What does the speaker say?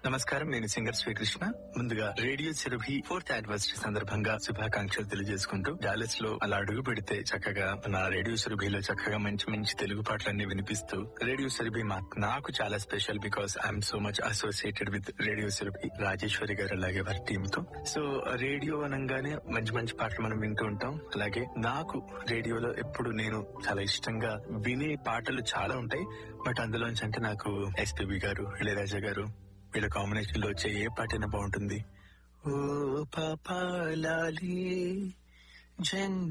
నమస్కారం నేను సింగర్ శ్రీకృష్ణ ముందుగా రేడియో సురభి ఫోర్త్ యానివర్సరీ సందర్భంగా శుభాకాంక్షలు తెలియజేసుకుంటూ డాలస్ లో అలా అడుగు పెడితే చక్కగా నా రేడియో సురభిలో చక్కగా మంచి మంచి తెలుగు పాటలన్నీ వినిపిస్తూ రేడియో సురభి నాకు చాలా special because I'm so much associated with radio Surabhi Rajeshwari garu అలాగే వారి టీమ్ తో సో రేడియో అనగానే మంచి మంచి పాటలు మనం వింటూ ఉంటాం అలాగే నాకు రేడియోలో ఎప్పుడు నేను చాలా ఇష్టంగా వినే పాటలు చాలా ఉంటాయి బట్ అందులోంచి అంటే నాకు ఎస్పీబి గారు ఇళయరాజా గారు వీళ్ళ కాంబినేషన్ లో వచ్చే ఏ పాటైనా బాగుంటుంది ఓ పాపాలి జన్